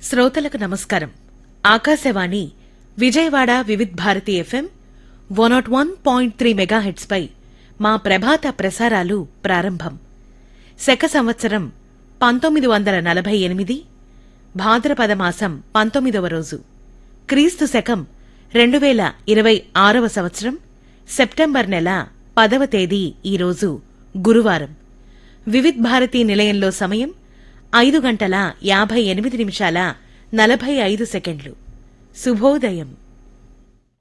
శ్రోతలకు నమస్కారం Akashvani Vijayawada Vividh Bharati FM one nought one point three megahertz పై మా ప్రభాత ప్రసారాలు ప్రారంభం శక సంవత్సరం పంతొమ్మిది వందల నలభై ఎనిమిది భాద్రపద మాసం పంతొమ్మిదవ రోజు క్రీస్తు శకం రెండు వేల ఇరవై ఆరవ సంవత్సరం సెప్టెంబర్ నెల పదవ తేదీ ఈరోజు గురువారం వివిధ్ భారతి నిలయంలో సమయం ఐదు గంటల యాభై ఎనిమిది నిమిషాల నలభై ఐదు సెకండ్లు శుభోదయం